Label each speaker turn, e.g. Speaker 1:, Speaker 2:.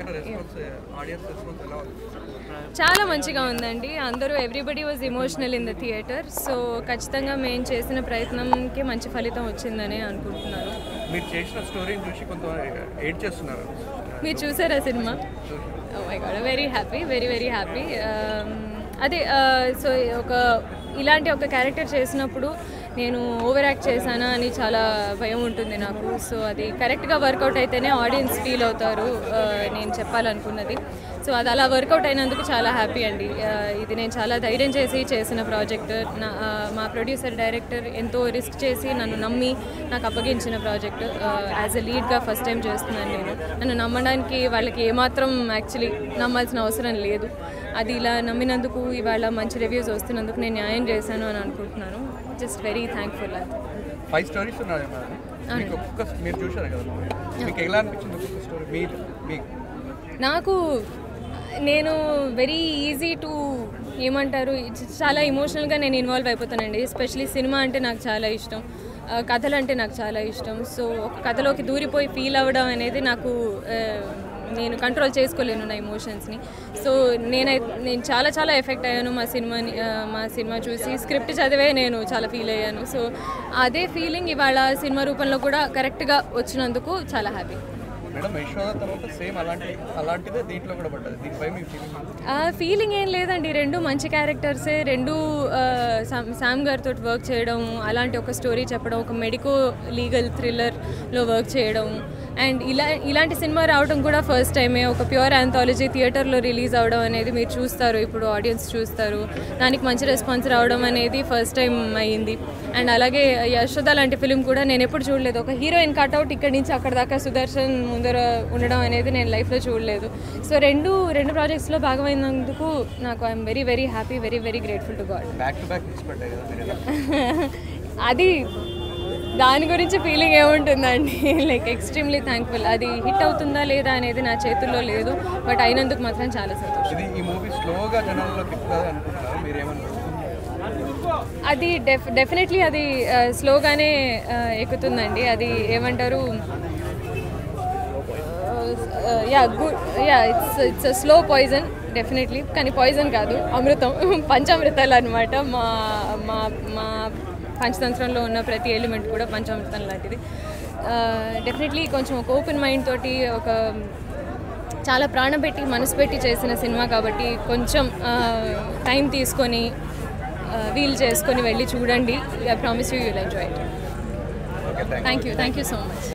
Speaker 1: ఇక్కడ response audience response ఎలా ఉంది
Speaker 2: చాలా మంచిగా ఉందండి అందరూ everybody was emotional in the theatre so ఖచ్చితంగా మేము చేసిన ప్రయత్నంకి మంచి ఫలితం వచ్చిందని అనుకుంటున్నాను
Speaker 1: మీరు చేసిన స్టోరీని చూసి కొంత ఎయిడ్ చేస్తున్నారు
Speaker 2: మీరు చూసారా cinema Oh My God very happy very very happy అదే సో ఒక ఇలాంటి ఒక క్యారెక్టర్ చేసినప్పుడు నేను ఓవర్ యాక్ట్ చేశానా అని చాలా భయం ఉంటుంది నాకు సో అది కరెక్ట్గా వర్కౌట్ అయితేనే ఆడియన్స్ ఫీల్ అవుతారు ఆ, నేను చెప్పాలనుకున్నది సో అది అలా వర్కౌట్ అయినందుకు చాలా హ్యాపీ అండి ఆ, ఇది నేను చాలా ధైర్యం చేసి చేసిన ప్రాజెక్ట్ నా ఆ, మా ప్రొడ్యూసర్ డైరెక్టర్ ఎంతో రిస్క్ చేసి నన్ను నమ్మి నాకు అప్పగించిన ప్రాజెక్ట్ యాజ్ ఎ లీడ్గా ఫస్ట్ టైం చేస్తున్నాను నేను నన్ను నమ్మడానికి వాళ్ళకి ఏమాత్రం యాక్చువల్లీ నమ్మాల్సిన అవసరం లేదు అది ఇలా నమ్మినందుకు ఇవాళ మంచి రివ్యూస్ వస్తున్నందుకు నేను న్యాయం చేశాను అని అనుకుంటున్నాను జస్ట్ వెరీ థ్యాంక్ఫుల్ అంతే
Speaker 1: ఫైవ్ స్టోరీస్ ఉన్నాయి మేడం మీకు ఒక్కొక్క మీరు చూశారు కదా movie. మీకు ఎలా అనిపించింది ఒక్కొక్క స్టోరీ మీరు మీకు
Speaker 2: నాకు నేను వెరీ ఈజీ టు ఏమంటారు చ- చాలా ఇమోషనల్గా నేను ఇన్వాల్వ్ అయిపోతానండి ఎస్పెషలీ సినిమా అంటే నాకు చాలా ఇష్టం ఆ, కథలు అంటే నాకు చాలా ఇష్టం సో ఒక కథలోకి దూరిపోయి ఫీల్ అవ్వడం అనేది నాకు ఆ, నేను కంట్రోల్ చేసుకోలేను నా ఎమోషన్స్ని సో నేనై నేను చాలా చాలా ఎఫెక్ట్ అయ్యాను మా సినిమాని ఆ, మా సినిమా చూసి స్క్రిప్ట్ చదివే నేను చాలా ఫీల్ అయ్యాను సో అదే ఫీలింగ్ ఇవాళ సినిమా రూపంలో కూడా కరెక్ట్గా వచ్చినందుకు చాలా హ్యాపీ
Speaker 1: మేడం యశోద తర్వాత సేమ్ అలాంటి అలాంటిదే దీంట్లో కూడా పడ్డది దీనిపై మీ ఫీలింగ్
Speaker 2: ఆ ఫీలింగ్ ఏం లేదండి రెండు మంచి క్యారెక్టర్సే రెండు ఆ, శామ్ శామ్ గారితో వర్క్ చేయడం అలాంటి ఒక స్టోరీ చెప్పడం ఒక మెడికో లీగల్ థ్రిల్లర్లో వర్క్ చేయడం అండ్ ఇలా ఇలాంటి సినిమా రావడం కూడా ఫస్ట్ టైమే ఒక ప్యూర్ ఆంథాలజీ థియేటర్లో రిలీజ్ అవడం అనేది మీరు చూస్తారు ఇప్పుడు ఆడియన్స్ చూస్తారు దానికి మంచి రెస్పాన్స్ రావడం అనేది ఫస్ట్ టైం అయ్యింది అండ్ అలాగే యశోద లాంటి ఫిలిం కూడా నేను ఎప్పుడు చూడలేదు ఒక హీరోయిన్ కట్అవుట్ ఇక్కడి నుంచి అక్కడ దాకా సుదర్శన్ ముందర ఉండడం అనేది నేను లైఫ్లో చూడలేదు సో రెండు రెండు ప్రాజెక్ట్స్లో భాగమైనందుకు నాకు I'm very very happy very very grateful to God
Speaker 1: back to back hits పడ్డాయి కదా మీరు ఎలా
Speaker 2: అది దాని గురించి ఫీలింగ్ ఏముంటుందండి లైక్ ఎక్స్ట్రీమ్లీ థ్యాంక్ఫుల్ అది హిట్ అవుతుందా లేదా అనేది నా చేతుల్లో లేదు బట్ అయినందుకు మాత్రం చాలా సంతోషం
Speaker 1: ఇది ఈ మూవీ స్లోగా జనాల్లోకి ఎక్కుతుంది అనుకుంటున్నారు మీరు ఏమనుకుంటున్నారు
Speaker 2: అది డెఫ్ డెఫినెట్లీ అది ఆ, స్లోగానే ఆ, ఎక్కుతుందండి అది ఏమంటారు yeah good yeah it's it's slow poison definitely కానీ పాయిజన్ కాదు అమృతం పంచామృతాలు అనమాట మా మా మా పంచతంత్రంలో ఉన్న ప్రతి ఎలిమెంట్ కూడా పంచామృతం లాంటిది డెఫినెట్లీ కొంచెం ఒక ఓపెన్ మైండ్ తోటి ఒక చాలా ప్రాణం పెట్టి మనసు పెట్టి చేసిన సినిమా కాబట్టి కొంచెం టైం తీసుకొని వీల్ చేసుకొని వెళ్ళి చూడండి I promise you you'll enjoy
Speaker 1: okay thank
Speaker 2: thank you thank you so much